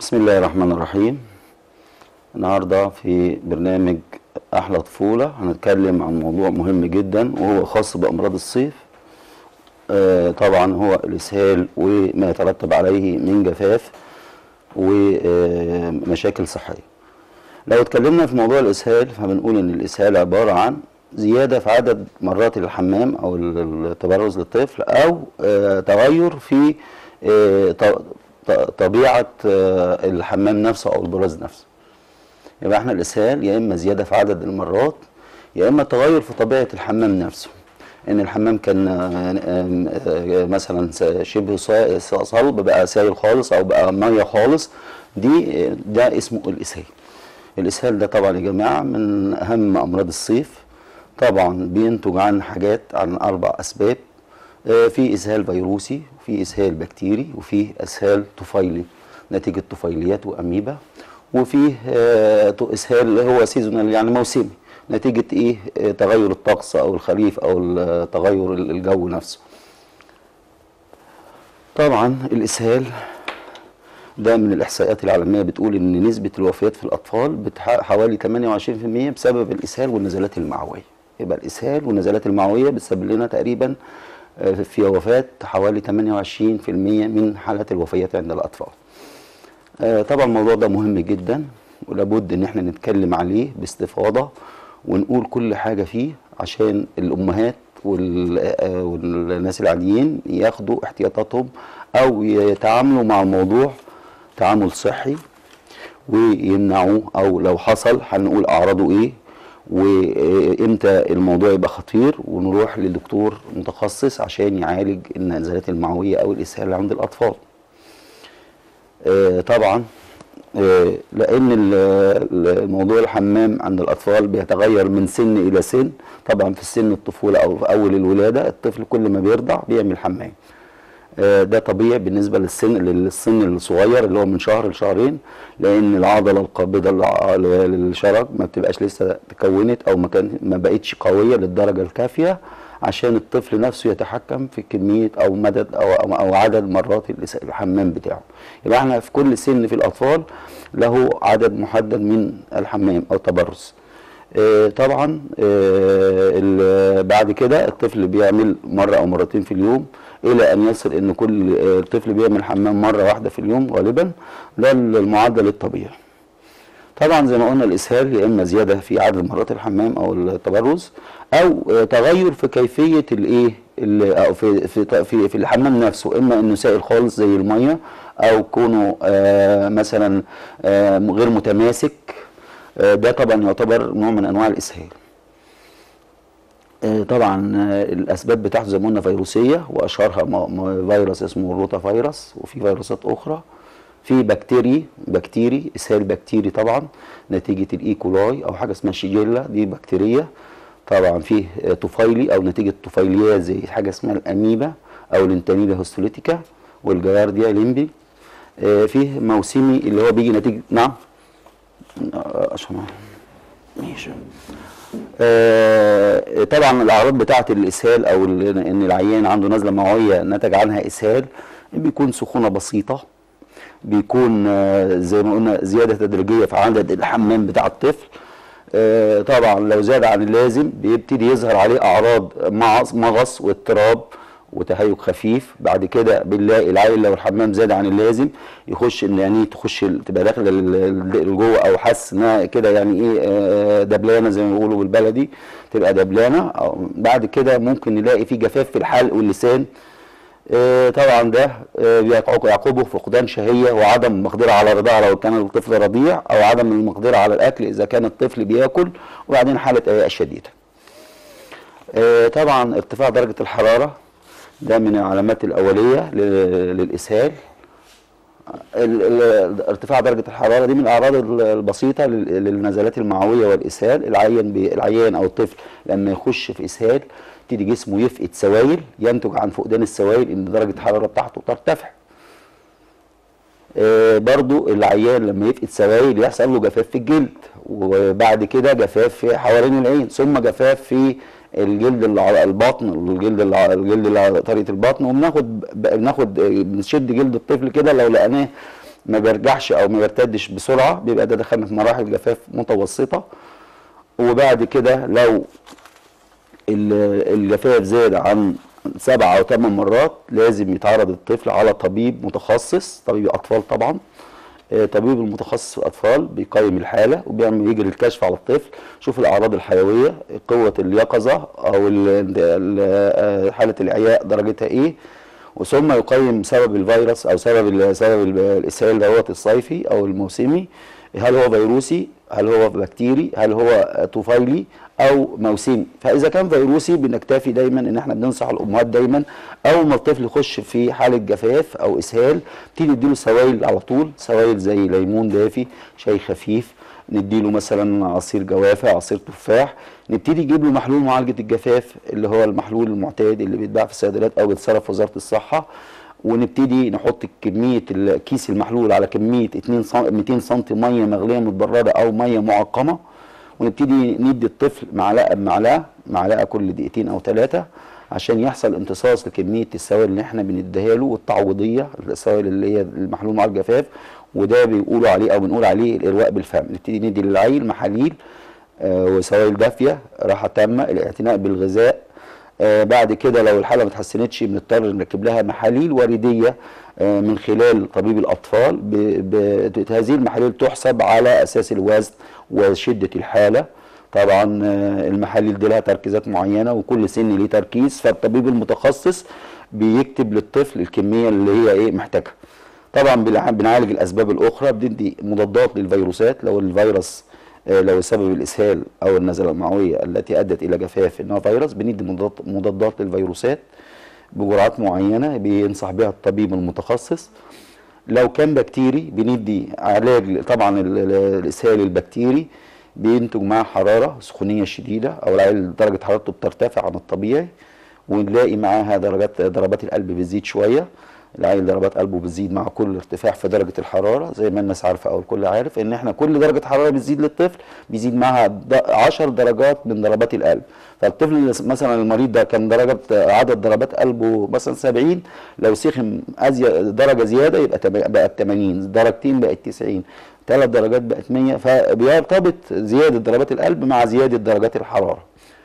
بسم الله الرحمن الرحيم النهارده في برنامج احلى طفوله هنتكلم عن موضوع مهم جدا وهو خاص بامراض الصيف آه طبعا هو الاسهال وما يترتب عليه من جفاف ومشاكل صحيه لو اتكلمنا في موضوع الاسهال فبنقول ان الاسهال عباره عن زياده في عدد مرات الحمام او التبرز للطفل او آه تغير في آه ط- ط- طبيعه آه الحمام نفسه او البراز نفسه يبقى احنا الاسهال يا اما زياده في عدد المرات يا اما تغير في طبيعه الحمام نفسه ان الحمام كان آه، آه، مثلا س- شبه صا- صلب بقى سائل خالص او بقى ميه خالص دي آه، ده اسمه الاسهال الاسهال ده طبعا يا جماعه من اهم امراض الصيف طبعا بينتج عن حاجات عن اربع اسباب آه، في اسهال فيروسي وفي اسهال بكتيري وفي اسهال طفيلي نتيجه طفيليات واميبا وفيه آه، اسهال اللي هو سيزونال يعني موسمي نتيجه ايه آه، تغير الطقس او الخريف او ال- تغير الجو نفسه طبعا الاسهال ده من الاحصائيات العالميه بتقول ان نسبه الوفيات في الاطفال بتح- حوالي 28% بسبب الاسهال والنزلات المعويه يبقى الاسهال والنزلات المعويه بتسبب لنا تقريبا آه، في وفاه حوالي 28% من حالات الوفيات عند الاطفال آه، طبعا الموضوع ده مهم جدا ولابد ان احنا نتكلم عليه باستفاضه ونقول كل حاجه فيه عشان الامهات وال- آه، والناس العاديين ياخدوا احتياطاتهم او يتعاملوا مع الموضوع تعامل صحي ويمنعوه او لو حصل هنقول اعراضه ايه وامتى الموضوع يبقى خطير ونروح لدكتور متخصص عشان يعالج النزلات المعويه او الاسهال اللي عند الاطفال آه، طبعا آه، لان ال- ال- الموضوع الحمام عند الاطفال بيتغير من سن الى سن طبعا في سن الطفوله او في اول الولاده الطفل كل ما بيرضع بيعمل حمام آه، ده طبيعي بالنسبه للسن للسن الصغير اللي هو من شهر لشهرين لان العضله القابضه للع- للشرج ما بتبقاش لسه تكونت او ما كان ما بقتش قويه للدرجه الكافيه عشان الطفل نفسه يتحكم في كميه او مدد او او, أو عدد مرات الاس- الحمام بتاعه يبقى احنا في كل سن في الاطفال له عدد محدد من الحمام او تبرز آه، طبعا آه، ال- بعد كده الطفل بيعمل مره او مرتين في اليوم الى ان يصل ان كل آه، طفل بيعمل حمام مره واحده في اليوم غالبا ده المعدل الطبيعي طبعا زي ما قلنا الاسهال يا اما زياده في عدد مرات الحمام او التبرز او آه، تغير في كيفيه الايه ال- او في في في, في الحمام نفسه اما انه سائل خالص زي الميه او كونه آه، مثلا آه، غير متماسك آه، ده طبعا يعتبر نوع من انواع الاسهال آه، طبعا آه، الاسباب بتاعته زي ما قلنا فيروسيه واشهرها م- م- فيروس اسمه الروتا فيروس وفي فيروسات اخرى في بكتيري بكتيري اسهال بكتيري طبعا نتيجه الايكولاي او حاجه اسمها شيجيلا دي بكتيريه طبعا فيه آه، طفيلي او نتيجه طفيليات زي حاجه اسمها الاميبا او الانتاميبا هوستوليتيكا والجيارديا ليمبي آه، فيه موسمي اللي هو بيجي نتيجه نعم آه، عشان ماشي آه، طبعا الاعراض بتاعه الاسهال او ال- ان العيان عنده نزله معويه نتج عنها اسهال بيكون سخونه بسيطه بيكون آه، زي ما قلنا زياده تدريجيه في عدد الحمام بتاع الطفل آه، طبعا لو زاد عن اللازم بيبتدي يظهر عليه اعراض مغص مغص واضطراب وتهيج خفيف بعد كده بنلاقي العيل لو الحمام زاد عن اللازم يخش ان يعني تخش ال- تبقى داخله ال- ال- لجوه او حاسس انها كده يعني ايه آه، دبلانه زي ما بيقولوا بالبلدي تبقى دبلانه أو بعد كده ممكن نلاقي في جفاف في الحلق واللسان آه، طبعا ده آه، بيعقب- يعقبه فقدان شهيه وعدم المقدره على الرضاعه لو كان الطفل رضيع او عدم المقدره على الاكل اذا كان الطفل بياكل وبعدين حاله اياء شديده. آه، طبعا ارتفاع درجه الحراره ده من العلامات الاوليه لل- للاسهال ال- ال- ارتفاع درجه الحراره دي من الاعراض ال- البسيطه لل- للنزلات المعويه والاسهال العيان بي العيان او الطفل لما يخش في اسهال يبتدي جسمه يفقد سوائل ينتج عن فقدان السوائل ان درجه الحراره بتاعته ترتفع آه، برضو العيان لما يفقد سوائل يحصل له جفاف في الجلد وبعد كده جفاف في حوالين العين ثم جفاف في الجلد اللي على البطن والجلد اللي على الجلد اللي على طريقه البطن وبناخد بناخد بنشد جلد الطفل كده لو لقيناه ما بيرجعش او ما بيرتدش بسرعه بيبقى ده دخلنا في مراحل جفاف متوسطه وبعد كده لو ال- الجفاف زاد عن سبع او ثمان مرات لازم يتعرض الطفل على طبيب متخصص طبيب اطفال طبعا آه، طبيب المتخصص في الاطفال بيقيم الحاله وبيعمل يجري الكشف على الطفل يشوف الاعراض الحيويه قوه اليقظه او ال- ال- آه، حاله الاعياء درجتها ايه وثم يقيم سبب الفيروس او سبب ال- سبب ال- الاسهال دوت الصيفي او الموسمي هل هو فيروسي هل هو بكتيري هل هو طفيلي او موسمي فاذا كان فيروسي بنكتفي دايما ان احنا بننصح الامهات دايما اول ما الطفل يخش في حاله جفاف او اسهال نبتدي نديله سوائل على طول سوائل زي ليمون دافي شاي خفيف نديله مثلا عصير جوافه عصير تفاح نبتدي نجيب له محلول معالجه الجفاف اللي هو المحلول المعتاد اللي بيتباع في الصيدليات او بيتصرف في وزاره الصحه ونبتدي نحط كميه الكيس المحلول على كميه 2 سم 200 سم ميه مغليه متبرده او ميه معقمه ونبتدي ندي الطفل معلقه بمعلقه معلقه كل دقيقتين او ثلاثه عشان يحصل امتصاص لكميه السوائل اللي احنا بنديها له والتعويضيه السوائل اللي هي المحلول مع الجفاف وده بيقولوا عليه او بنقول عليه الارواء بالفم نبتدي ندي للعيل محاليل آه، وسوائل دافيه راحه تامه الاعتناء بالغذاء آه، بعد كده لو الحاله ما اتحسنتش بنضطر نركب لها محاليل ورديه آه، من خلال طبيب الاطفال ب- ب- هذه المحاليل تحسب على اساس الوزن وشده الحاله طبعا آه، المحاليل دي لها تركيزات معينه وكل سن ليه تركيز فالطبيب المتخصص بيكتب للطفل الكميه اللي هي ايه محتاجها طبعا بنع- بنعالج الاسباب الاخرى بندي مضادات للفيروسات لو الفيروس آه، لو سبب الاسهال او النزله المعويه التي ادت الى جفاف انها فيروس بندي مضادات مضادات للفيروسات بجرعات معينه بينصح بها الطبيب المتخصص لو كان بكتيري بندي علاج طبعا ال- ال- الاسهال البكتيري بينتج معاه حراره سخونيه شديده او العيل درجه حرارته بترتفع عن الطبيعي ونلاقي معاها درجات ضربات القلب بتزيد شويه العيل ضربات قلبه بتزيد مع كل ارتفاع في درجه الحراره زي ما الناس عارفه او الكل عارف ان احنا كل درجه حراره بتزيد للطفل بيزيد معاها 10 درجات من ضربات القلب فالطفل اللي مثلا المريض ده كان درجه عدد ضربات قلبه مثلا 70 لو سخن ازيد درجه زياده يبقى تم- بقت 80 درجتين بقت 90 ثلاث درجات بقت 100 فبيرتبط زياده ضربات القلب مع زياده درجات الحراره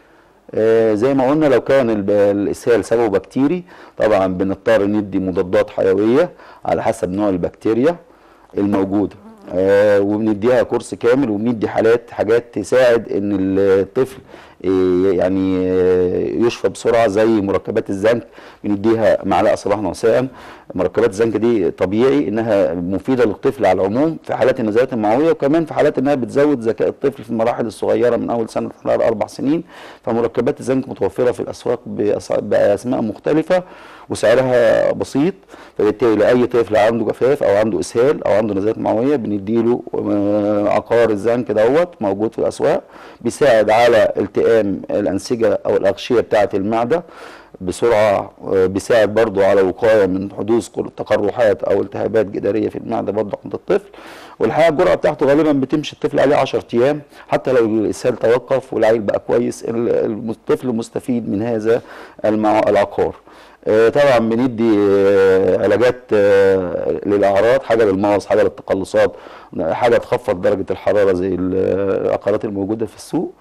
آه، زي ما قلنا لو كان الب- الاسهال سببه بكتيري طبعا بنضطر ندي مضادات حيويه على حسب نوع البكتيريا الموجوده آه، وبنديها كورس كامل وبندي حالات حاجات تساعد ان الطفل آه، يعني آه، يشفى بسرعه زي مركبات الزنك بنديها معلقه صباحا ومساء مركبات الزنك دي طبيعي انها مفيده للطفل على العموم في حالات النزلات المعويه وكمان في حالات انها بتزود ذكاء الطفل في المراحل الصغيره من اول سنه لغايه اربع سنين فمركبات الزنك متوفره في الاسواق بأس- باسماء مختلفه وسعرها بسيط فبالتالي اي طفل عنده جفاف او عنده اسهال او عنده نزلات معويه بنديله آه، عقار الزنك دوت موجود في الاسواق بيساعد على التئام الانسجه او الاغشيه بتاعه المعده بسرعه آه، بيساعد برضو على وقايه من حدوث كل- تقرحات او التهابات جداريه في المعده برضو عند الطفل والحقيقه الجرعه بتاعته غالبا بتمشي الطفل عليه 10 ايام حتى لو الاسهال توقف والعيل بقى كويس ال- الم- الطفل مستفيد من هذا المع- العقار آه، طبعا بندي آه، علاجات آه، للاعراض حاجه للمغص حاجه للتقلصات حاجه تخفض درجه الحراره زي العقارات الموجوده في السوق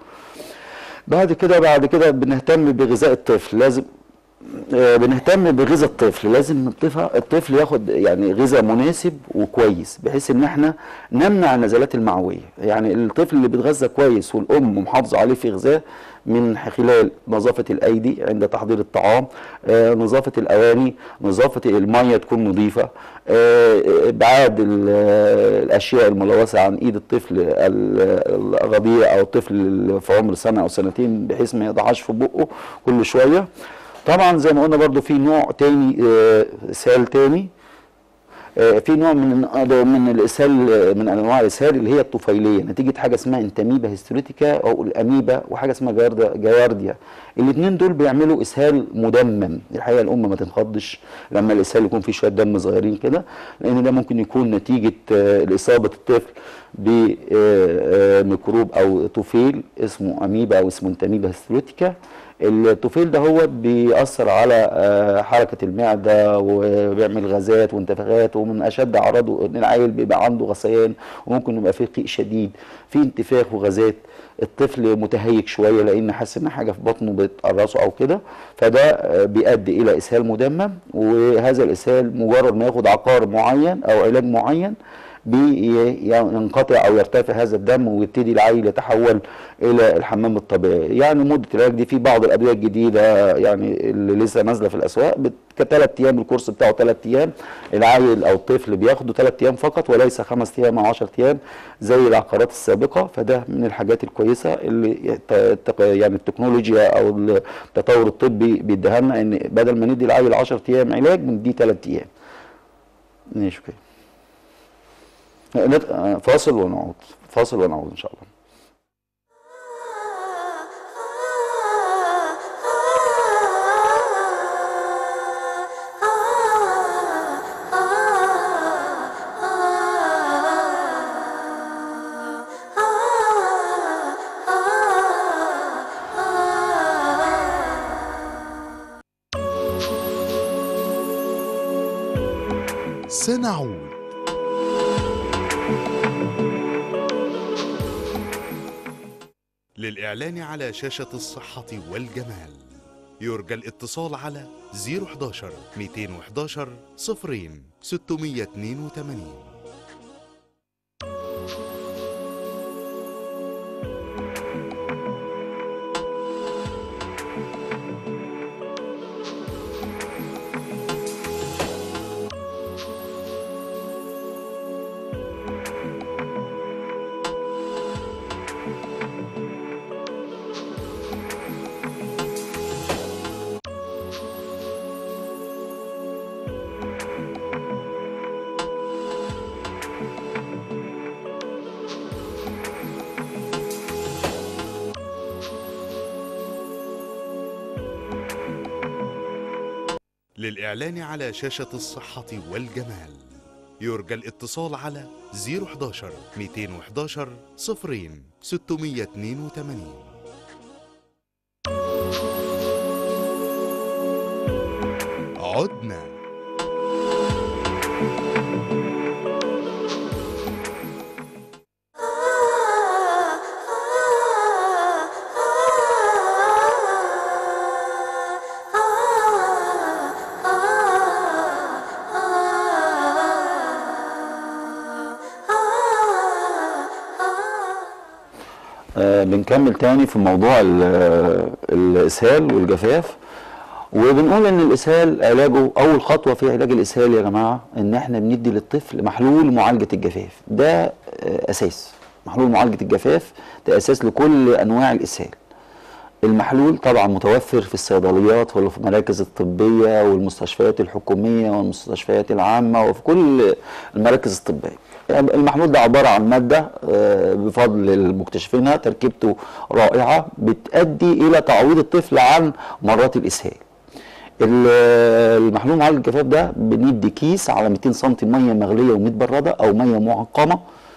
بعد كده بعد كده بنهتم بغذاء الطفل لازم آه، بنهتم بغذاء الطفل لازم الطفل الطفل ياخد يعني غذاء مناسب وكويس بحيث ان احنا نمنع النزلات المعويه يعني الطفل اللي بيتغذى كويس والام محافظه عليه في غذاه من خلال نظافه الايدي عند تحضير الطعام آه، نظافه الاواني نظافه الميه تكون نظيفه آه، ابعاد ال- الاشياء الملوثه عن ايد الطفل ال- الرضيع او الطفل اللي في عمر سنه او سنتين بحيث ما يضعهاش في بقه كل شويه طبعا زي ما قلنا برضو في نوع تاني آه، اسهال تاني آه، في نوع من من الاسهال آه، من انواع الاسهال اللي هي الطفيليه نتيجه حاجه اسمها انتاميبا هيستوريتيكا او الاميبا وحاجه اسمها جياردا- جيارديا الاثنين دول بيعملوا اسهال مدمم الحقيقه الام ما تنخضش لما الاسهال يكون فيه شويه دم صغيرين كده لان ده ممكن يكون نتيجه آه، اصابه الطفل بميكروب او طفيل اسمه اميبا او اسمه انتاميبا هستروتيكا الطفيل ده هو بيأثر على آه، حركة المعدة وبيعمل غازات وانتفاخات ومن أشد أعراضه إن العيل بيبقى عنده غثيان وممكن يبقى فيه قيء شديد في انتفاخ وغازات الطفل متهيج شويه لان حاسس ان حاجه في بطنه بتقرصه او كده فده آه، بيؤدي الى اسهال مدمم وهذا الاسهال مجرد ما ياخد عقار معين او علاج معين بينقطع او يرتفع هذا الدم ويبتدي العيل يتحول الى الحمام الطبيعي يعني مده العلاج دي في بعض الادويه الجديده يعني اللي لسه نازله في الاسواق ثلاث ايام الكورس بتاعه ثلاث ايام العيل او الطفل بياخده ثلاث ايام فقط وليس خمس ايام او 10 ايام زي العقارات السابقه فده من الحاجات الكويسه اللي يعني التكنولوجيا او التطور الطبي بيديها لنا ان بدل ما ندي العيل 10 ايام علاج بنديه ثلاث ايام ماشي اوكي فاصل ونعود فاصل ونعود ان شاء الله سنعود للإعلان على شاشة الصحة والجمال يرجى الاتصال على 011 211 صفرين 682 للإعلان على شاشة الصحة والجمال يرجى الاتصال على 011 211 صفرين 682 عدنا بنكمل تاني في موضوع الاسهال والجفاف وبنقول ان الاسهال علاجه اول خطوه في علاج الاسهال يا جماعه ان احنا بندي للطفل محلول معالجه الجفاف ده آه، اساس محلول معالجه الجفاف ده اساس لكل انواع الاسهال المحلول طبعا متوفر في الصيدليات وفي المراكز الطبيه والمستشفيات الحكوميه والمستشفيات العامه وفي كل المراكز الطبيه المحمول ده عباره عن ماده آه، بفضل المكتشفينها تركيبته رائعه بتؤدي الى تعويض الطفل عن مرات الاسهال المحلول معالج الجفاف ده بندي كيس على 200 سم ميه مغليه ومتبرده او ميه معقمه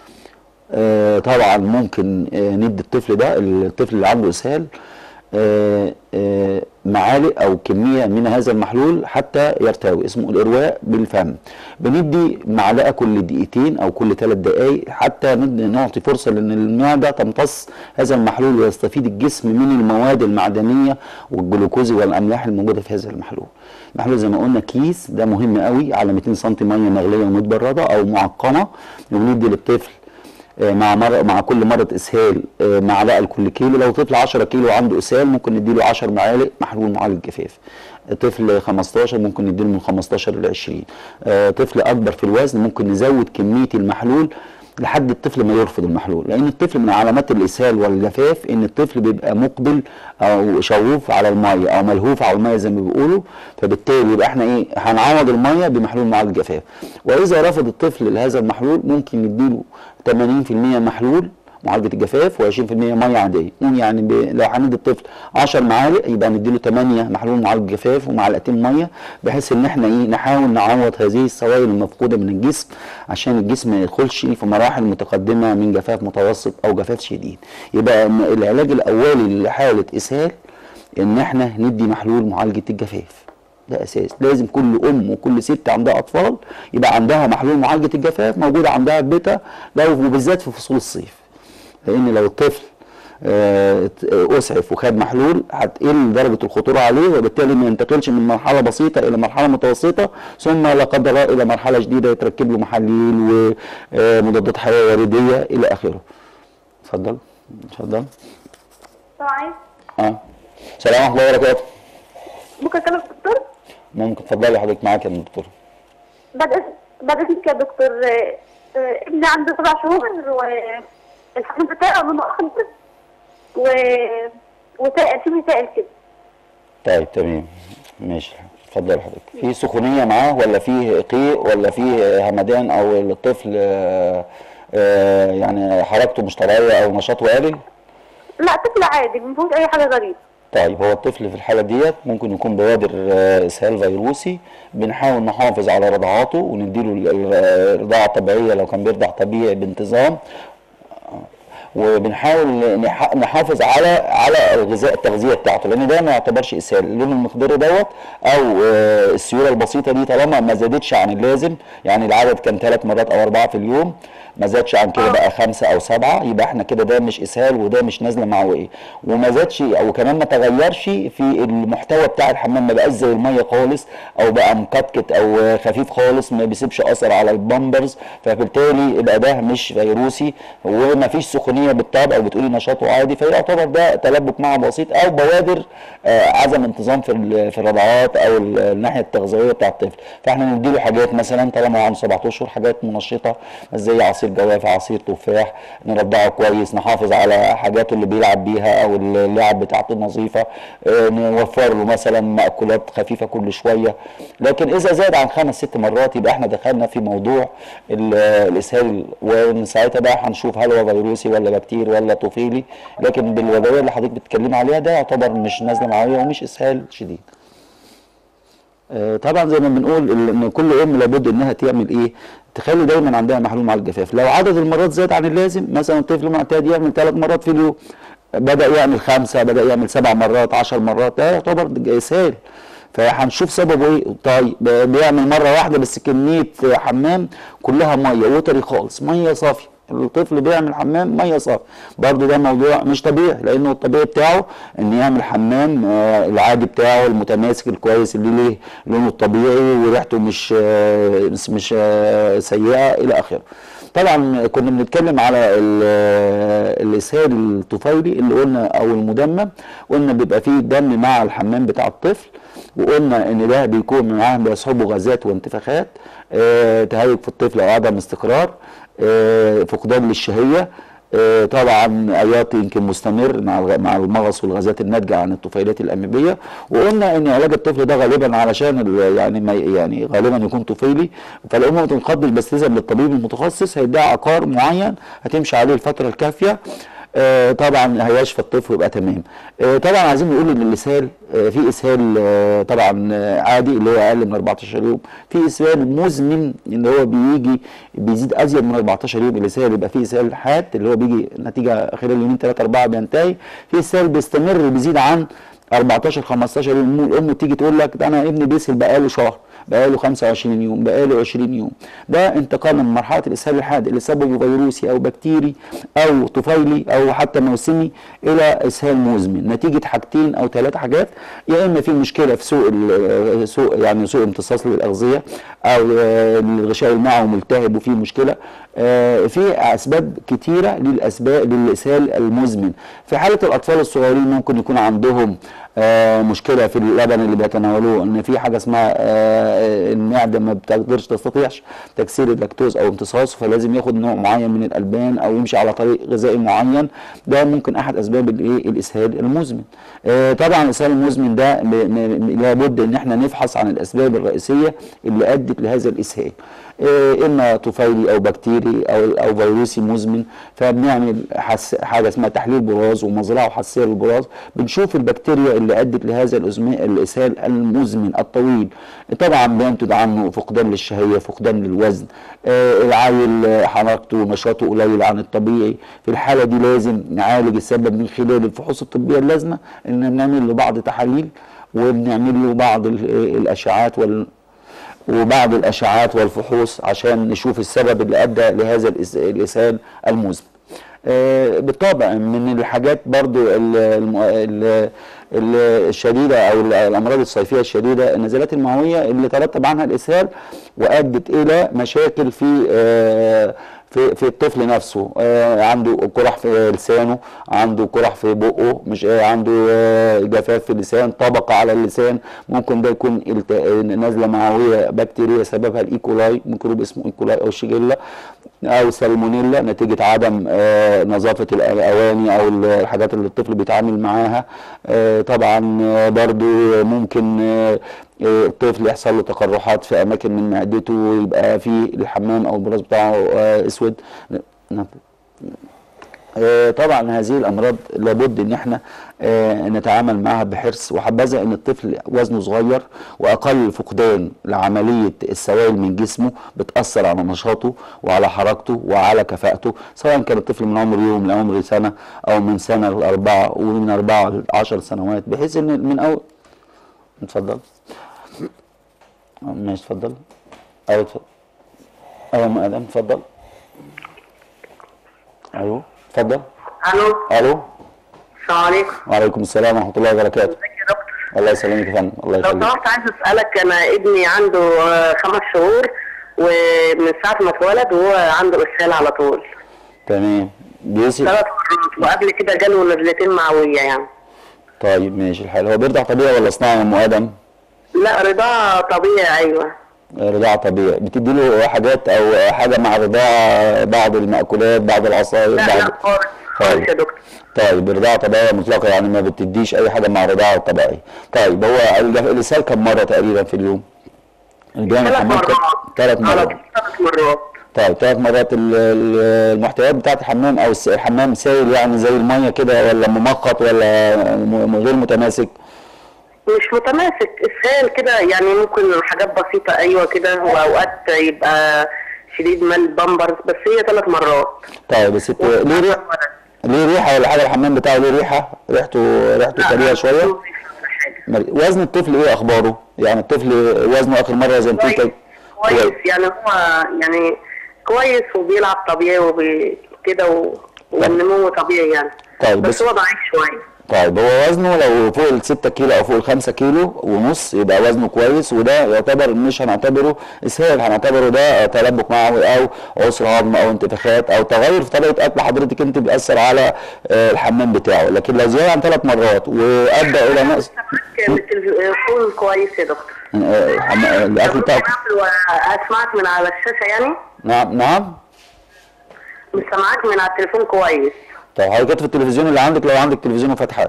آه، طبعا ممكن آه، ندي الطفل ده الطفل اللي عنده اسهال آه، آه، معالق او كميه من هذا المحلول حتى يرتوي اسمه الارواء بالفم بندي معلقه كل دقيقتين او كل ثلاث دقائق حتى نعطي فرصه لان المعده تمتص هذا المحلول ويستفيد الجسم من المواد المعدنيه والجلوكوز والاملاح الموجوده في هذا المحلول المحلول زي ما قلنا كيس ده مهم قوي على 200 سم ميه مغليه ومتبرده او معقمه وبندي للطفل آه، مع مر... مع كل مرة اسهال آه، معلقه لكل كيلو لو طفل 10 كيلو عنده اسهال ممكن نديله 10 معالق محلول معالج جفاف طفل 15 ممكن نديله من 15 ل 20 آه، طفل اكبر في الوزن ممكن نزود كميه المحلول لحد الطفل ما يرفض المحلول لان الطفل من علامات الاسهال والجفاف ان الطفل بيبقى مقبل او شغوف على الميه او ملهوف على الميه زي ما بيقولوا فبالتالي يبقى احنا ايه هنعوض الميه بمحلول معالج جفاف واذا رفض الطفل لهذا المحلول ممكن نديله 80% محلول معالجه الجفاف و20% ميه عاديه نقول يعني ب... لو هندي الطفل 10 معالق يبقى نديله 8 محلول معالج جفاف ومعلقتين ميه بحيث ان احنا ايه نحاول نعوض هذه السوائل المفقوده من الجسم عشان الجسم ما يدخلش في مراحل متقدمه من جفاف متوسط او جفاف شديد يبقى م- العلاج الاولي لحاله اسهال ان احنا ندي محلول معالجه الجفاف ده اساس لازم كل ام وكل ست عندها اطفال يبقى عندها محلول معالجه الجفاف موجود عندها في بيتها لو وبالذات في فصول الصيف لان لو الطفل آه، اسعف وخد محلول هتقل درجه الخطوره عليه وبالتالي ما ينتقلش من مرحله بسيطه الى مرحله متوسطه ثم لا قدر الله الى مرحله شديده يتركب له محاليل ومضادات حيويه ورديه الى اخره. اتفضل اتفضل طيب اه السلام ورحمه الله وبركاته ممكن اكلم الدكتور ممكن اتفضلي حضرتك معاك يا دكتور بعد إذن- بعد اذنك يا دكتور آه، آه، ابني عنده سبع شهور والحمل بتاعه لونه اخضر و وسائل في سائل كده طيب تمام ماشي اتفضل حضرتك في سخونيه معاه ولا في قيء ولا في همدان او الطفل آه، آه، يعني حركته مش طبيعيه او نشاطه قليل لا طفل عادي ما فيهوش اي حاجه غريبه طيب هو الطفل في الحالة ديت ممكن يكون بوادر آه، إسهال فيروسي بنحاول نحافظ على رضعاته ونديله ال- ال- الرضاعة الطبيعية لو كان بيرضع طبيعي بانتظام وبنحاول نح- نحافظ على على الغذاء التغذيه بتاعته لان ده ما يعتبرش اسهال اللون المخضر دوت او آه، السيوله البسيطه دي طالما ما زادتش عن اللازم يعني العدد كان ثلاث مرات او اربعه في اليوم ما زادش عن كده بقى خمسه او سبعه يبقى احنا كده ده مش اسهال وده مش نازله معويه وما زادش او كمان ما تغيرش في المحتوى بتاع الحمام ما بقاش زي الميه خالص او بقى مكتكت او خفيف خالص ما بيسيبش اثر على البامبرز فبالتالي يبقى ده مش فيروسي وما فيش سخونيه بالطبع او بتقولي نشاطه عادي فيعتبر ده تلبك معه بسيط او بوادر آه، عدم انتظام في ال- في الرضعات او ال- الناحيه التغذويه بتاع الطفل فاحنا نديله حاجات مثلا طالما هو عنده 7 اشهر حاجات منشطه زي عصير جوافه عصير تفاح نرضعه كويس نحافظ على حاجاته اللي بيلعب بيها او اللعب بتاعته النظيفه آه، نوفر له مثلا مأكولات خفيفه كل شويه لكن اذا زاد عن خمس ست مرات يبقى احنا دخلنا في موضوع ال- الاسهال ومن ساعتها بقى هنشوف هل هو فيروسي ولا بكتيري ولا طفيلي لكن بالوضعيه اللي حضرتك بتتكلمي عليها ده يعتبر مش نازله معويه ومش اسهال شديد آه، طبعا زي ما بنقول ال- ان كل ام لابد انها تعمل ايه تخلي دايما عندها محلول مع الجفاف لو عدد المرات زاد عن اللازم مثلا الطفل معتاد يعمل ثلاث مرات في اليوم بدا يعمل خمسه بدا يعمل سبع مرات عشر مرات ده يعتبر اسهال فهنشوف سببه ايه طيب ب- بيعمل مره واحده بس كميه حمام كلها ميه وتري خالص ميه صافيه الطفل بيعمل حمام ميه صافيه برضه ده موضوع مش طبيعي لانه الطبيعي بتاعه ان يعمل حمام آه، العادي بتاعه المتماسك الكويس اللي ليه لونه الطبيعي وريحته مش آه، مش مش آه، سيئه الى اخره طبعا كنا بنتكلم على ال- الاسهال الطفيلي اللي قلنا او المدمم قلنا بيبقى فيه دم مع الحمام بتاع الطفل وقلنا ان ده بيكون معاه بيصحبه غازات وانتفاخات آه، تهيج في الطفل او عدم استقرار آه، فقدان للشهيه آه، طبعا عياط يمكن مستمر مع الغ- مع المغص والغازات الناتجه عن الطفيلات الاميبيه وقلنا ان علاج الطفل ده غالبا علشان ال- يعني ما يعني غالبا يكون طفيلي فالام ما تنقضش بس تذهب للطبيب المتخصص هيديها عقار معين هتمشي عليه الفتره الكافيه آه، طبعا هيشفى الطفل ويبقى تمام آه، طبعا عايزين نقول ان الاسهال آه، في اسهال آه، طبعا آه، عادي اللي هو اقل من 14 يوم في اسهال مزمن اللي هو بيجي بيزيد ازيد من 14 يوم الاسهال يبقى في اسهال حاد اللي هو بيجي نتيجه خلال يومين 3 4 بينتهي في اسهال بيستمر بيزيد عن 14 15 يوم الام تيجي تقول لك ده انا ابني بيسهل بقاله شهر بقاله 25 يوم بقاله 20 يوم ده انتقال من مرحله الاسهال الحاد اللي سببه فيروسي او بكتيري او طفيلي او حتى موسمي الى اسهال مزمن نتيجه حاجتين او ثلاث حاجات يا اما في مشكله في سوء ال- سوء يعني سوء امتصاص للاغذيه او آه، الغشاء المعوي ملتهب وفيه مشكله آه، في اسباب كتيره للاسباب للاسهال المزمن في حاله الاطفال الصغيرين ممكن يكون عندهم آه، مشكله في اللبن اللي بيتناولوه ان في حاجه اسمها آه، المعده ما بتقدرش تستطيعش تكسير اللاكتوز او امتصاصه فلازم ياخد نوع معين من الالبان او يمشي على طريق غذائي معين ده ممكن احد اسباب الايه الاسهال المزمن آه، طبعا الاسهال المزمن ده ب- م- م- لابد ان احنا نفحص عن الاسباب الرئيسيه اللي ادت لهذا الاسهال آه، اما طفيلي او بكتيري او او فيروسي مزمن فبنعمل حس حاجه اسمها تحليل براز ومزرعه حساسيه للبراز بنشوف البكتيريا اللي ادت لهذا الأزم- الاسهال المزمن الطويل طبعا بينتج عنه فقدان للشهيه فقدان للوزن آه، العيل آه، حركته ونشاطه قليل عن الطبيعي في الحاله دي لازم نعالج السبب من خلال الفحوص الطبيه اللازمه ان بنعمل له بعض تحاليل وبنعمل له بعض ال- الاشعاعات وال وبعض الاشعاعات والفحوص عشان نشوف السبب اللي ادى لهذا الإس- الاسهال المزمن آه، بالطبع من الحاجات برضو ال- الم- ال- ال- الشديدة أو ال- الأمراض الصيفية الشديدة النزلات المعوية اللي ترتب عنها الإسهال وأدت إلى مشاكل في آه، في في الطفل نفسه آه، عنده قرح في لسانه عنده قرح في بقه مش آه، عنده آه، جفاف في اللسان طبقة على اللسان ممكن ده يكون الت- نزلة معوية بكتيريا سببها الإيكولاي ميكروب اسمه إيكولاي أو شيجيلا او سالمونيلا نتيجه عدم آه، نظافه الاواني او الحاجات اللي الطفل بيتعامل معاها آه، طبعا آه، برضو ممكن آه، آه، الطفل يحصل له تقرحات في اماكن من معدته ويبقى في الحمام او البراز بتاعه آه، اسود ن- آه، طبعا هذه الامراض لابد ان احنا آه، نتعامل معها بحرص وحبذا ان الطفل وزنه صغير واقل فقدان لعمليه السوائل من جسمه بتاثر على نشاطه وعلى حركته وعلى كفاءته سواء كان الطفل من عمر يوم لعمر سنه او من سنه لاربعه ومن اربعه لعشر سنوات بحيث ان من اول اتفضل آه، ماشي اتفضل ايوه اتفضل ايوه ام ادم اتفضل ايوه اتفضل الو الو السلام عليكم وعليكم السلام ورحمه الله وبركاته ازيك يا دكتور الله يسلمك يا فندم الله لو يخليك سمحت عايز اسالك انا ابني عنده آه، خمس شهور ومن ساعه ما اتولد وهو عنده اسهال على طول تمام بيوسف ثلاث مرات وقبل كده جاله نزلتين معويه يعني طيب ماشي الحال هو بيرضع طبيعي ولا صناعي يا ام ادم لا رضاعه طبيعي ايوه رضاعة طبيعي بتدي له حاجات او حاجه مع الرضاعه بعض المأكولات بعض العصاير لا بعض لا خالص خالص يا دكتور طيب رضاعة طبيعية مطلقة يعني ما بتديش أي حاجة مع الرضاعة الطبيعية. طيب هو الج- الإسهال كم مرة تقريبا في اليوم؟ اللي بيعمل ثلاث حمام مرات كم- ثلاث على مرات. طول ثلاث مرات طيب ثلاث مرات ال- ال- المحتويات بتاعت الحمام أو الس- الحمام سائل يعني زي المية كده ولا ممقط ولا م- غير متماسك؟ مش متماسك اسهال كده يعني ممكن حاجات بسيطه ايوه كده واوقات يبقى شديد مال بامبرز بس هي ثلاث مرات طيب الست ليه ريحة ليه ريحة ولا حاجة الحمام بتاعه ليه ريحة؟ ريحته ريحته كريهة شوية؟ مر- وزن الطفل ايه اخباره؟ يعني الطفل وزنه اخر مره زي ما كويس قلت كويس يعني هو يعني كويس وبيلعب طبيعي وكده و... والنمو طبيعي يعني طيب بس بس هو ضعيف شويه طيب هو وزنه لو فوق ال 6 كيلو او فوق ال 5 كيلو ونص يبقى وزنه كويس وده يعتبر مش هنعتبره اسهال هنعتبره ده تلبك معوي او عسر هضم او انتفاخات او تغير في طريقه اكل حضرتك انت بيأثر على آه، الحمام بتاعه لكن لو زياده عن ثلاث مرات وادى الى نقص سامعك من التليفون كويس يا دكتور آه، الحم- الاكل ممكن بتاعك أقفل واسمعك من على الشاشه يعني نعم نعم مش سامعك من على التليفون كويس طب حضرتك في التلفزيون اللي عندك لو عندك تلفزيون فاتحه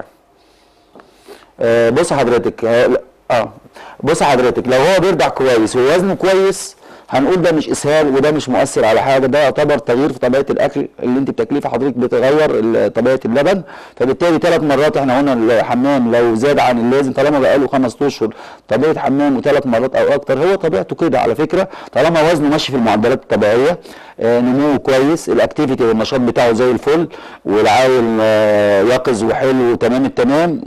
آه بص حضرتك اه لا، اه بص حضرتك لو هو بيرضع كويس ووزنه كويس هنقول ده مش اسهال وده مش مؤثر على حاجه ده يعتبر تغيير في طبيعه الاكل اللي انت بتاكليه فحضرتك بتغير ال- طبيعه اللبن فبالتالي ثلاث مرات احنا قلنا الحمام لو زاد عن اللازم طالما بقى له خمس اشهر طبيعه حمام وثلاث مرات او اكتر هو طبيعته كده على فكره طالما وزنه ماشي في المعدلات الطبيعيه آه نموه كويس الاكتيفيتي والنشاط بتاعه زي الفل والعيل آه يقظ وحلو تمام التمام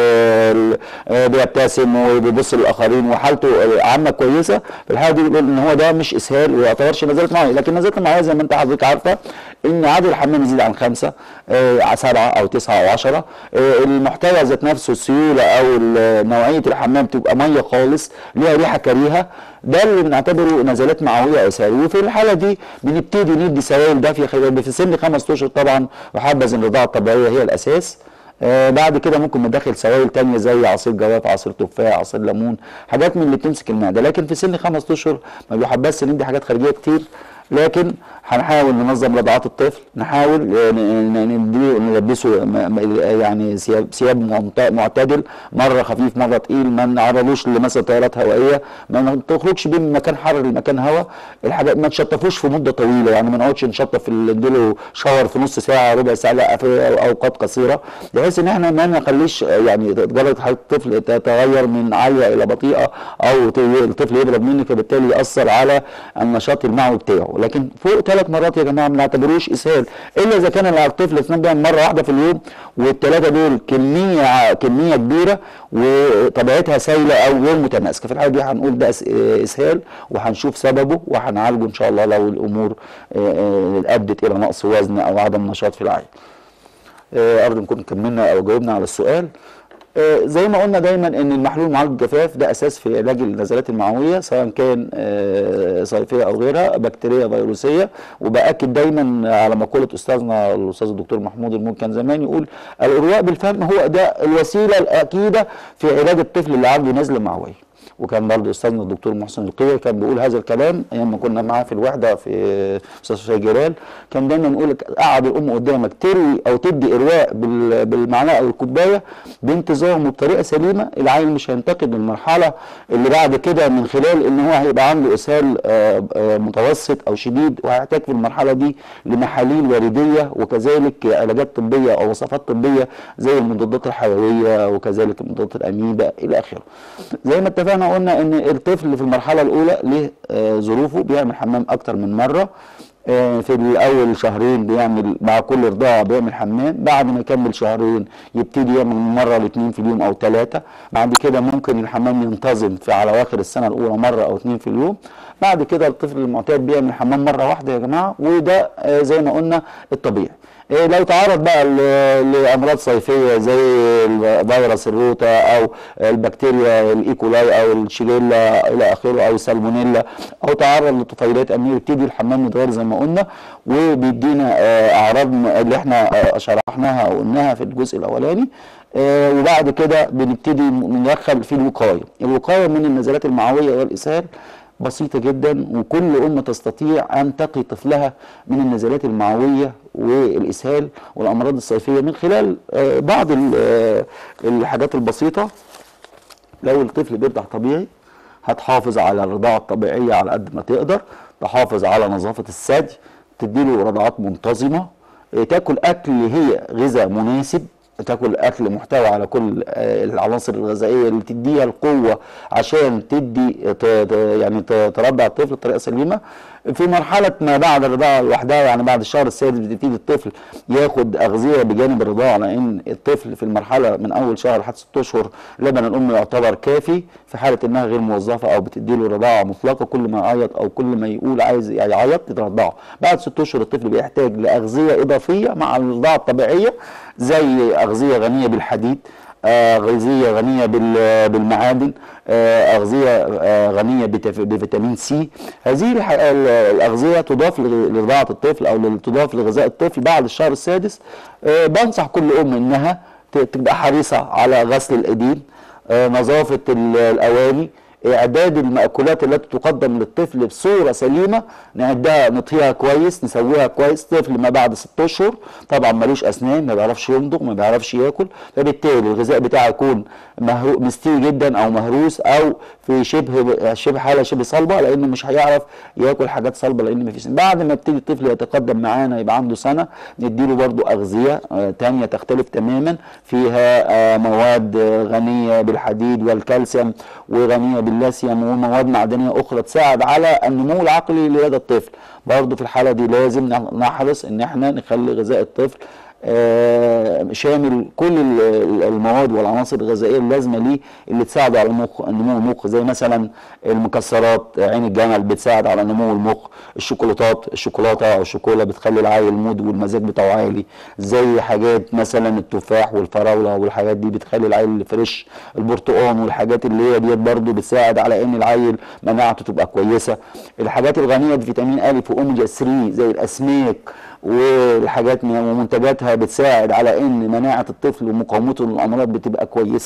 وبيبتسم وبيبص للاخرين وحالته آه، عامه كويسه في الحاله دي بنقول ان هو ده مش اسهال وما يعتبرش نزله معويه لكن نزله المعويه زي ما انت حضرتك عارفه ان عدد الحمام يزيد عن خمسه آه، سبعه او تسعه او عشره آه، المحتوى ذات نفسه السيوله او ال- نوعيه الحمام تبقى ميه خالص ليها ريحه كريهه ده اللي بنعتبره نزلات معويه او اسهال وفي الحاله دي بنبتدي ندي سوائل دافيه خلال في سن خمس اشهر طبعا وحبذ ان الرضاعه الطبيعيه هي الاساس آه بعد كده ممكن ندخل سوائل تانية زي عصير جوافة عصير تفاح عصير ليمون حاجات من اللي بتمسك المعدة لكن في سن خمس اشهر ما بيحبذش ندي حاجات خارجية كتير لكن هنحاول ننظم رضعات الطفل نحاول آه، ن- ن- نديله نلبسه م- م- يعني ثياب ثياب معت- معتدل مره خفيف مره تقيل ما نعرضوش لمثلا تيارات هوائيه ما تخرجش بيه من مكان حر لمكان هواء الحاجات ما تشطفوش في مده طويله يعني ما نقعدش نشطف ال- نديله شاور في نص ساعه ربع ساعه لا في اوقات قصيره بحيث ان احنا ما نخليش آه، يعني درجه حراره الطفل تتغير من عاليه الى بطيئه او ت- الطفل يضرب منك فبالتالي ياثر على النشاط المعوي بتاعه لكن فوق ثلاث مرات يا جماعه ما نعتبروش اسهال الا اذا كان الطفل اسنان بيعمل مره واحده في اليوم والثلاثه دول كميه ع- كميه كبيره وطبيعتها سايله او غير متماسكه في الحاله دي هنقول ده إس- اسهال وهنشوف سببه وهنعالجه ان شاء الله لو الامور آه، آه، ادت الى نقص وزن او عدم نشاط في العين آه، ارجو نكون كملنا او جاوبنا على السؤال آه، زي ما قلنا دايما ان المحلول معالج الجفاف ده اساس في علاج النزلات المعويه سواء كان آه، صيفيه او غيرها بكتيريا فيروسيه وباكد دايما على مقوله استاذنا الاستاذ الدكتور محمود المول كان زمان يقول الارواء بالفم هو ده الوسيله الاكيده في علاج الطفل اللي عنده نزله معويه وكان برضه استاذنا الدكتور محسن القيعي كان بيقول هذا الكلام ايام ما كنا معاه في الوحده في مستشفى جلال كان دايما يقول لك قعد الام قدامك تروي او تدي ارواء بال- بالمعلقه او الكوبايه بانتظام وبطريقه سليمه العيل مش هينتقل للمرحله اللي بعد كده من خلال ان هو هيبقى عنده اسهال آه، آه، متوسط او شديد وهيحتاج في المرحله دي لمحاليل ورديه وكذلك علاجات طبيه او وصفات طبيه زي المضادات الحيويه وكذلك مضادات الاميبا الى اخره. زي ما اتفقنا قلنا ان الطفل في المرحله الاولى له آه، ظروفه بيعمل حمام اكتر من مره آه، في الاول شهرين بيعمل مع كل رضاعه بيعمل حمام بعد ما يكمل شهرين يبتدي يعمل من مره لاثنين في اليوم او ثلاثه بعد كده ممكن الحمام ينتظم في على اواخر السنه الاولى مره او اثنين في اليوم بعد كده الطفل المعتاد بيعمل حمام مره واحده يا جماعه وده آه، زي ما قلنا الطبيعي إيه لو تعرض بقى ل- لامراض صيفيه زي ال- فيروس الروتا او البكتيريا الايكولاي او الشيجيلا الى اخره او السالمونيلا او تعرض لطفيلات امنيه يبتدي الحمام يتغير زي ما قلنا وبيدينا آه، اعراض م- اللي احنا آه، شرحناها وقلناها في الجزء الاولاني آه، وبعد كده بنبتدي م- ندخل في الوقايه الوقايه من النزلات المعويه والاسهال بسيطة جدا وكل أم تستطيع أن تقي طفلها من النزلات المعوية والإسهال والأمراض الصيفية من خلال آه، بعض ال- آه، الحاجات البسيطة لو الطفل بيرضع طبيعي هتحافظ على الرضاعة الطبيعية على قد ما تقدر تحافظ على نظافة الثدي تديله رضعات منتظمة آه، تاكل أكل هي غذاء مناسب تاكل اكل محتوى على كل آه، العناصر الغذائيه اللي تديها القوه عشان تدي ت- ت- يعني ت- تربع الطفل بطريقه سليمه في مرحله ما بعد الرضاعه لوحدها يعني بعد الشهر السادس بتبتدي الطفل ياخد اغذيه بجانب الرضاعه لان الطفل في المرحله من اول شهر لحد ست اشهر لبن الام يعتبر كافي في حاله انها غير موظفه او بتديله رضاعه مطلقه كل ما يعيط او كل ما يقول عايز يعيط ترضعه بعد ست اشهر الطفل بيحتاج لاغذيه اضافيه مع الرضاعه الطبيعيه زي اغذيه غنيه بالحديد آه، غذيه غنيه بال- بالمعادن آه، اغذيه آه، غنيه بتف- بفيتامين سي هذه الح- ال- الاغذيه تضاف لغ- لرضاعه الطفل او لل- تضاف لغذاء الطفل بعد الشهر السادس آه، بنصح كل ام انها ت- تبقى حريصه على غسل الايدين آه، نظافه ال- الاواني اعداد المأكولات التي تقدم للطفل بصوره سليمه نعدها نطهيها كويس نسويها كويس طفل ما بعد ست اشهر طبعا ملوش اسنان ما بيعرفش يمضغ ما بيعرفش ياكل فبالتالي الغذاء بتاعه يكون مهرو مستوي جدا او مهروس او في شبه شبه حاله شبه صلبه لانه مش هيعرف ياكل حاجات صلبه لان ما فيش بعد ما يبتدي الطفل يتقدم معانا يبقى عنده سنه نديله برضو اغذيه آه، تانية تختلف تماما فيها آه، مواد آه، غنيه بالحديد والكالسيوم وغنيه باللاسيوم ومواد معدنيه اخرى تساعد على النمو العقلي لدى الطفل برضو في الحاله دي لازم نحرص ان احنا نخلي غذاء الطفل آه، شامل كل ال- ال- المواد والعناصر الغذائيه اللازمه ليه اللي تساعد على المخ نمو المخ زي مثلا المكسرات عين الجمل بتساعد على نمو المخ الشوكولاتات الشوكولاته او الشوكولا بتخلي العيل المود والمزاج بتاعه عالي زي حاجات مثلا التفاح والفراوله والحاجات دي بتخلي العيل فريش البرتقال والحاجات اللي هي ديت برضو بتساعد على ان العيل مناعته تبقى كويسه الحاجات الغنيه بفيتامين ا واوميجا 3 زي الاسماك والحاجات من- ومنتجاتها بتساعد على ان مناعه الطفل ومقاومته للامراض بتبقى كويسه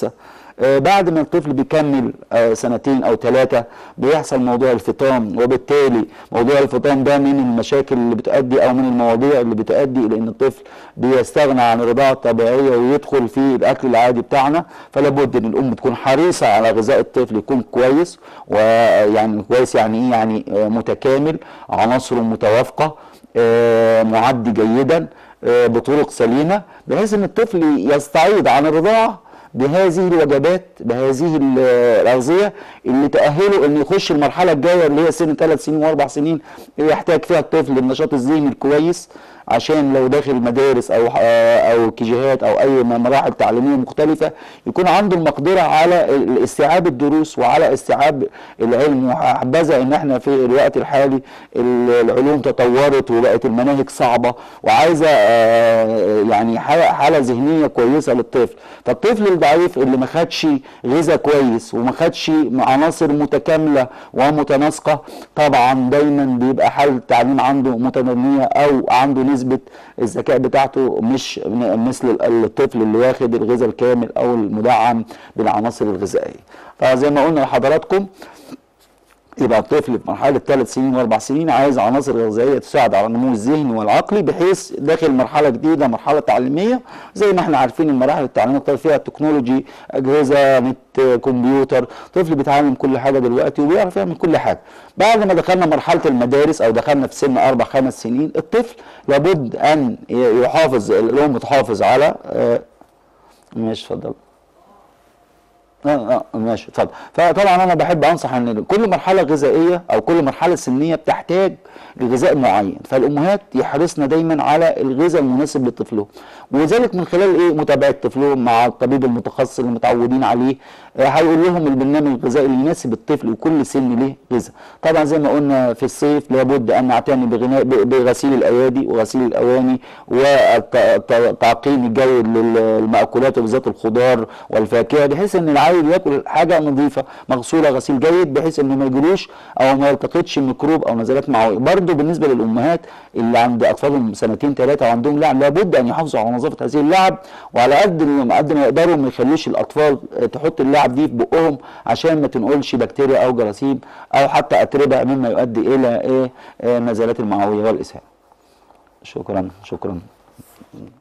آه، بعد ما الطفل بيكمل آه، سنتين او ثلاثه بيحصل موضوع الفطام وبالتالي موضوع الفطام ده من المشاكل اللي بتؤدي او من المواضيع اللي بتؤدي الى ان الطفل بيستغنى عن الرضاعه الطبيعيه ويدخل في الاكل العادي بتاعنا فلا بد ان الام تكون حريصه على غذاء الطفل يكون كويس ويعني كويس يعني ايه يعني آه، متكامل عناصره متوافقه آه، معد جيدا آه، بطرق سليمه بحيث ان الطفل يستعيد عن الرضاعه بهذه الوجبات بهذه ال- الاغذيه اللي تاهله انه يخش المرحله الجايه اللي هي سن ثلاث سنين واربع سنين اللي يحتاج فيها الطفل النشاط الذهني الكويس عشان لو داخل مدارس او او كيجيهات او اي مراحل تعليميه مختلفه يكون عنده المقدره على استيعاب الدروس وعلى استيعاب العلم وحبذا ان احنا في الوقت الحالي ال- العلوم تطورت وبقت المناهج صعبه وعايزه آه، يعني حاله حالة ذهنيه كويسه للطفل فالطفل الضعيف اللي ما خدش غذاء كويس وما خدش عناصر متكامله ومتناسقه طبعا دايما بيبقى حاله التعليم عنده متدنيه او عنده نسبه الذكاء بتاعته مش مثل الطفل اللي واخد الغذاء الكامل او المدعم بالعناصر الغذائيه فزي ما قلنا لحضراتكم يبقى الطفل في مرحله ثلاث سنين واربع سنين عايز عناصر غذائيه تساعد على النمو الذهني والعقلي بحيث داخل مرحله جديده مرحله تعليميه زي ما احنا عارفين المراحل التعليميه الطفل فيها تكنولوجي اجهزه نت كمبيوتر طفل بيتعلم كل حاجه دلوقتي وبيعرف يعمل كل حاجه بعد ما دخلنا مرحله المدارس او دخلنا في سن اربع خمس سنين الطفل لابد ان يحافظ الام تحافظ على آه، ماشي اتفضل اه اه ماشي اتفضل فطبعا انا بحب انصح ان كل مرحله غذائيه او كل مرحله سنيه بتحتاج لغذاء معين فالامهات يحرصن دايما على الغذاء المناسب لطفلهم وذلك من خلال ايه متابعه طفلهم مع الطبيب المتخصص اللي متعودين عليه آه، هيقول لهم البرنامج الغذائي اللي يناسب الطفل وكل سن ليه غذاء طبعا زي ما قلنا في الصيف لابد ان نعتني بغناء ب- بغسيل الايادي وغسيل الاواني والتعقيم الجيد للمأكولات وبالذات الخضار والفاكهه بحيث ان العيل ياكل حاجه نظيفه مغسوله غسيل جيد بحيث انه ما يجيلوش او ما يلتقطش ميكروب او نزلات معويه برضه بالنسبه للامهات اللي عند اطفالهم سنتين ثلاثه وعندهم لعب لابد ان يحافظوا على نظافه هذه اللعب وعلى قد ما قد ما يقدروا ما يخلوش الاطفال تحط اللعب دي في بقهم عشان ما تنقلش بكتيريا او جراثيم او حتى اتربه مما يؤدي الى ايه آه، نزلات المعويه والاسهال شكرا شكرا